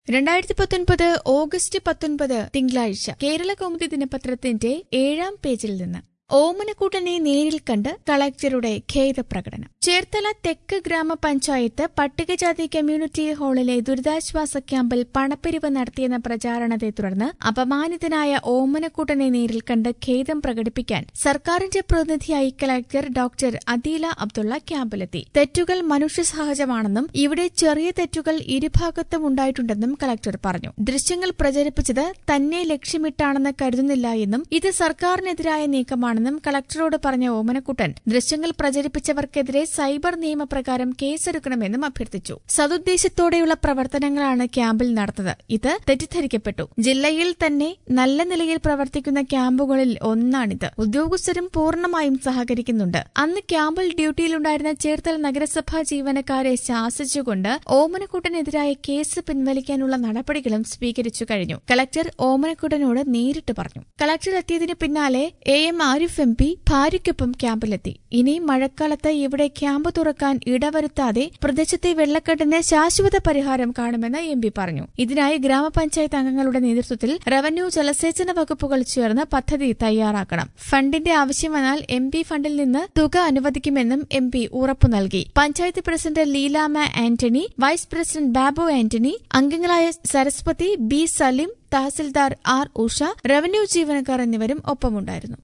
രണ്ടായിരത്തി പത്തൊൻപത് ഓഗസ്റ്റ് പത്തൊൻപത് തിങ്കളാഴ്ച കേരള കൗമുദി ദിനപത്രത്തിന്റെ ഏഴാം പേജിൽ നിന്ന് ഓമനക്കൂട്ടനെ നേരിൽ കണ്ട് കളക്ടറുടെ ഖേദപ്രകടനം ചേർത്തല തെക്ക് ഗ്രാമപഞ്ചായത്ത് പട്ടികജാതി കമ്മ്യൂണിറ്റി ഹാളിലെ ദുരിതാശ്വാസ ക്യാമ്പിൽ പണപ്പിരിവ് നടത്തിയെന്ന പ്രചാരണത്തെ തുടർന്ന് അപമാനിതനായ ഓമനക്കൂട്ടനെ നേരിൽ കണ്ട് ഖേദം പ്രകടിപ്പിക്കാൻ സർക്കാരിന്റെ പ്രതിനിധിയായി കളക്ടർ ഡോക്ടർ അദീല അബ്ദുള്ള ക്യാമ്പിലെത്തി തെറ്റുകൾ മനുഷ്യ സഹജമാണെന്നും ഇവിടെ ചെറിയ തെറ്റുകൾ ഇരുഭാഗത്തും ഉണ്ടായിട്ടുണ്ടെന്നും കളക്ടർ പറഞ്ഞു ദൃശ്യങ്ങൾ പ്രചരിപ്പിച്ചത് തന്നെ ലക്ഷ്യമിട്ടാണെന്ന് കരുതുന്നില്ല എന്നും ഇത് സർക്കാരിനെതിരായ നീക്കമാണെന്നും കളക്ടറോട് പറഞ്ഞ ഓമനക്കുട്ടൻ ദൃശ്യങ്ങൾ പ്രചരിപ്പിച്ചവർക്കെതിരെ സൈബർ നിയമപ്രകാരം കേസെടുക്കണമെന്നും അഭ്യർത്ഥിച്ചു സതുദ്ദേശത്തോടെയുള്ള പ്രവർത്തനങ്ങളാണ് ക്യാമ്പിൽ നടന്നത് ഇത് തെറ്റിദ്ധരിക്കപ്പെട്ടു ജില്ലയിൽ തന്നെ നല്ല നിലയിൽ പ്രവർത്തിക്കുന്ന ക്യാമ്പുകളിൽ ഒന്നാണിത് ഉദ്യോഗസ്ഥരും പൂർണ്ണമായും സഹകരിക്കുന്നുണ്ട് അന്ന് ക്യാമ്പിൽ ഡ്യൂട്ടിയിലുണ്ടായിരുന്ന ചേർത്തല നഗരസഭാ ജീവനക്കാരെ ശാസിച്ചുകൊണ്ട് ഓമനക്കുട്ടനെതിരായ കേസ് പിൻവലിക്കാനുള്ള നടപടികളും സ്വീകരിച്ചു കഴിഞ്ഞു കളക്ടർ ഓമനക്കുട്ടനോട് നേരിട്ട് പറഞ്ഞു കളക്ടർ എത്തിയതിന് പിന്നാലെ A M Arif M P ഭാര്യയ്ക്കൊപ്പം ക്യാമ്പിലെത്തി ഇനി മഴക്കാലത്ത് ഇവിടെ ക്യാമ്പ് തുറക്കാൻ ഇടവരുത്താതെ പ്രദേശത്തെ വെള്ളക്കെട്ടിന് ശാശ്വത പരിഹാരം കാണുമെന്ന് എം പി പറഞ്ഞു ഇതിനായി ഗ്രാമപഞ്ചായത്ത് അംഗങ്ങളുടെ നേതൃത്വത്തിൽ റവന്യൂ ജലസേചന വകുപ്പുകൾ ചേർന്ന് പദ്ധതി തയ്യാറാക്കണം ഫണ്ടിന്റെ ആവശ്യം വന്നാൽ എം പി ഫണ്ടിൽ നിന്ന് തുക അനുവദിക്കുമെന്നും എം പി ഉറപ്പു നൽകി panchayat president Leelamma Antony vice president Babu Antony അംഗങ്ങളായ Saraswathi B Salim tahsildar R Usha revenue ജീവനക്കാർ എന്നിവരും ഒപ്പമുണ്ടായിരുന്നു